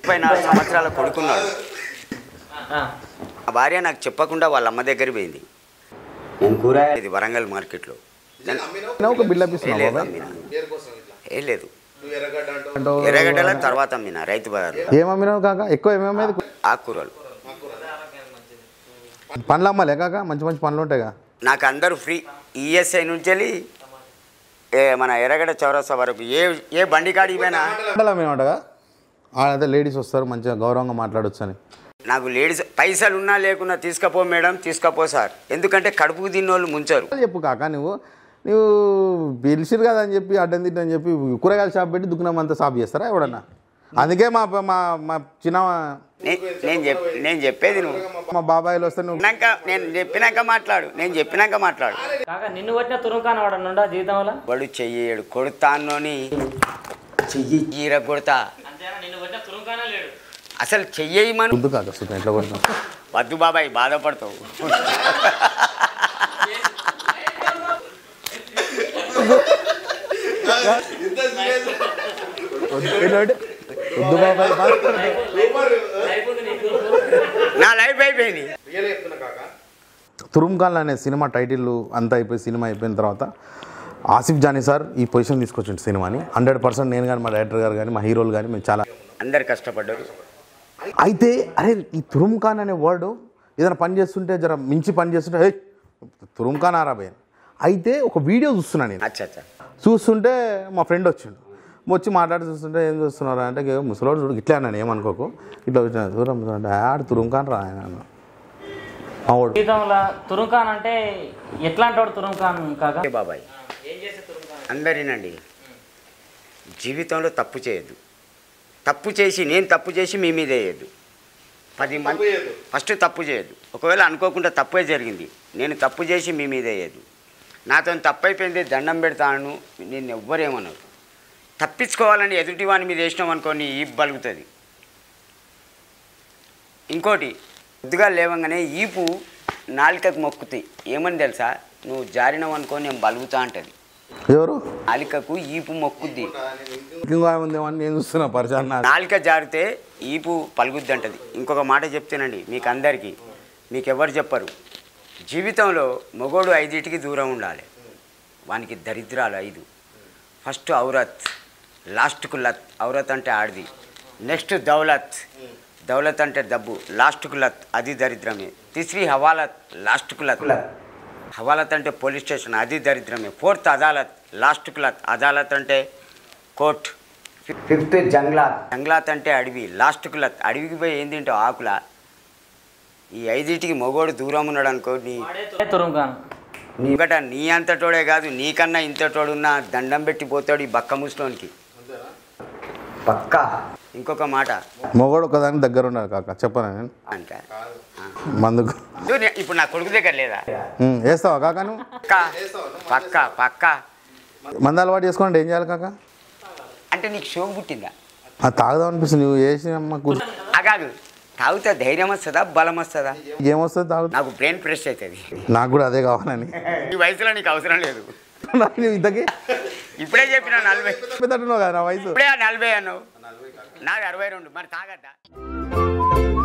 ముప్పై నాలుగు సంవత్సరాల కొడుకున్నాడు ఆ. ఆ భార్య నాకు చెప్పకుండా వాళ్ళ అమ్మ దగ్గర పోయింది నేను కూరగాయలు ఇది వరంగల్ మార్కెట్లో నేను ఒక బిల్డప్ ఏ ఇస్తున్నావు లేదు బాబాయ్ అమ్మినా ఏ లేదు ఎర్రగడ్డల తర్వాత అమ్మిన రైతు బజార్ ఏమమ్మినావు కాక ఎక్కువ ఏమేమేది ఆకుకూరలు పండ్లు అమ్మాలే కాక మంచి మంచి పండ్లు ఉంటాయిగా నాకు అందరూ ఫ్రీ ఈఎస్ఐ నుంచి వెళ్ళి ఏ మన ఎర్రగడ్డ చౌరస్తా వరకు ఏ ఏ బండి కాడికి పోయినా పంటలు అమ్మినట్టుగా ఆడైతే లేడీస్ వస్తారు మంచిగా గౌరవంగా మాట్లాడొచ్చు అని నాకు లేడీస్ పైసలు ఉన్నా లేకున్నా తీసుకపో మేడం తీసుకపో సార్ ఎందుకంటే కడుపుకు తిన్నోళ్ళు ముంచరు చెప్పు కాక నువ్వు నువ్వు పిలిచిరు కదా అని చెప్పి అడ్డం తిట్టని చెప్పి కూరగాయల షాప్ పెట్టి దుకాణం అంతా షాప్ చేస్తారా ఎవడన్నా అందుకే మా మా మా చిన్న నే- నేను చెప్ నేను చెప్పేది నువ్వు మా బాబాయిలు వస్తే నువ్వు చెప్పినాక నేను చెప్పినాక మాట్లాడు నేను చెప్పినాక మాట్లాడు కాక నిన్ను కొట్టిన తురుంకాన వాడు నుండా జీవితంలో వాడు చెయ్యడు కొడతానోని చెయ్యి ఈర కొడతా అంతేనా నిన్ను కొట్టిన తురుంకానే లేడు అసలు చెయ్యమను వద్దు కాక సుతం ఎట్లా కొడుతున్నావు వద్దు బాబాయ్ బాధపడతావు వద్దు బాబాయ్ నా లైఫ్ అయిపోయింది తురుంకాల్ అనే సినిమా టైటిల్ అంతా అయిపోయి సినిమా అయిపోయిన తర్వాత ఆసిఫ్ జానీ సార్ ఈ పొజిషన్ తీసుకొచ్చిండు సినిమాని హండ్రెడ్ పర్సెంట్ నేను కానీ మా డైరెక్టర్ గారు కానీ మా హీరోలు కానీ మేము చాలా అందరు కష్టపడ్డారు అయితే అరే ఈ తురుంఖాన్ అనే వర్డ్ ఏదైనా పని చేస్తుంటే జర మించి పని చేస్తుంటే హే తురుంఖాన్ ఆరాబే అయితే ఒక వీడియో చూస్తున్నా నేను అచ్చా అచ్చా చూస్తుంటే మా ఫ్రెండ్ వచ్చిండు వచ్చి మాట్లాడి చూస్తుంటే ఏం చూస్తున్నారు అంటే "ఏ ముసలోడు చూడు ఇట్లా అన్నాను ఏమనుకోకు ఇట్లా వచ్చిన దూరం అంటే ఆడు తురుంఖాన్ రా ఆయన అన్న మా వాడు జీవితంలో తురుంకాన్ అంటే ఎట్లాంటి వాడు తురుంకాన్ కాక ఓకే బాబాయ్ ఏం చేసే తురుంకాన్ అందరినండి జీవితంలో తప్పు చేయొద్దు తప్పు చేసి నేను తప్పు చేసి మీ మీద వేయద్దు పది మంది ఫస్ట్ తప్పు చేయొద్దు ఒకవేళ అనుకోకుండా తప్పే జరిగింది నేను తప్పు చేసి మీ మీద వేయద్దు నాతో తప్పు అయిపోయింది దండం పెడతాను నేను ఎవ్వరేమన్నారు తప్పించుకోవాలని ఎదుటి వాని మీద వేసినాం అనుకో నీ ఈ బలుగుతుంది ఇంకోటి కొద్దిగా లేవంగానే ఈపు నాలికకు మొక్కుతాయి ఏమని తెలుసా నువ్వు జారినావు అనుకో నేను బలుగుతా అంటది ఎవరు నాలికకు ఈపు మొక్కుద్ది ఇంకో ఆమె ఉందేమో అని నేను చూస్తున్నా పరిచయం నా నాలిక జారితే ఈపు పలుగుద్ది అంటది ఇంకొక మాట చెప్తానండి మీకు అందరికీ మీకు ఎవరు చెప్పరు జీవితంలో మొగోడు ఐదింటికి దూరం ఉండాలి వానికి దరిద్రాలు ఐదు ఫస్ట్ ఔరత్ లాస్ట్కు లత్ ఔరత్ అంటే ఆడిది నెక్స్ట్ దౌలత్ దౌలత్ అంటే డబ్బు లాస్ట్కు లత్ అది దరిద్రమే తిస్రీ హవాలత్ లాస్ట్కు లత్ హవాలత్ అంటే పోలీస్ స్టేషన్ అది దరిద్రమే ఫోర్త్ అదాలత్ లాస్ట్కు లత్ అదాలత్ అంటే కోర్ట్ ఫిఫ్త్ జంగ్లాత్ జంగ్లాత్ అంటే అడవి లాస్ట్కు లత్ అడవికి పోయి ఏం తింటావు ఆకుల ఈ ఐదింటికి మొగోడు దూరం ఉన్నాడు అనుకో నీ వాడే తురుంకాన్ నీకట నీ అంతటోడే కాదు నీకన్నా ఇంతటోడున్నా దండం పెట్టి పోతాడు ఈ బక్క ముస్లోనికి పక్క ఇంకొక మాట మొగోడు ఒకదాని దగ్గర ఉన్నాడు కాక చెప్పనా నేను అంట మందుకు ఇదిగో నే- ఇప్పుడు నా కొడుకు దగ్గర లేదా ఉమ్, వేస్తావా కాక నువ్వు పక్క పక్క పక్క మందు అలవాటు చేసుకోండి ఏం చేయాలి కాక అంటే నీకు షోకు పుట్టిందా అది తాగుదాం అనిపిస్తుంది నువ్వు వేసి అమ్మ కూర్చో ఆ కాదు తాగితే ధైర్యం వస్తుందా బలం వస్తుందా ఏమొస్తుంది తాగు నాకు బ్రెయిన్ ఫ్రెష్ అవుతుంది నాకు కూడా అదే కావాలని ఈ వయసులో నీకు అవసరం లేదు నాకు నువ్వు ఇంతకీ ఇప్పుడే చెప్పిన నలభై పెద్దట్టున్నావు కదా నా వయసు ఇప్పుడే నలభై అన్నావు నాది అరవై రెండు మరి తాగద్దా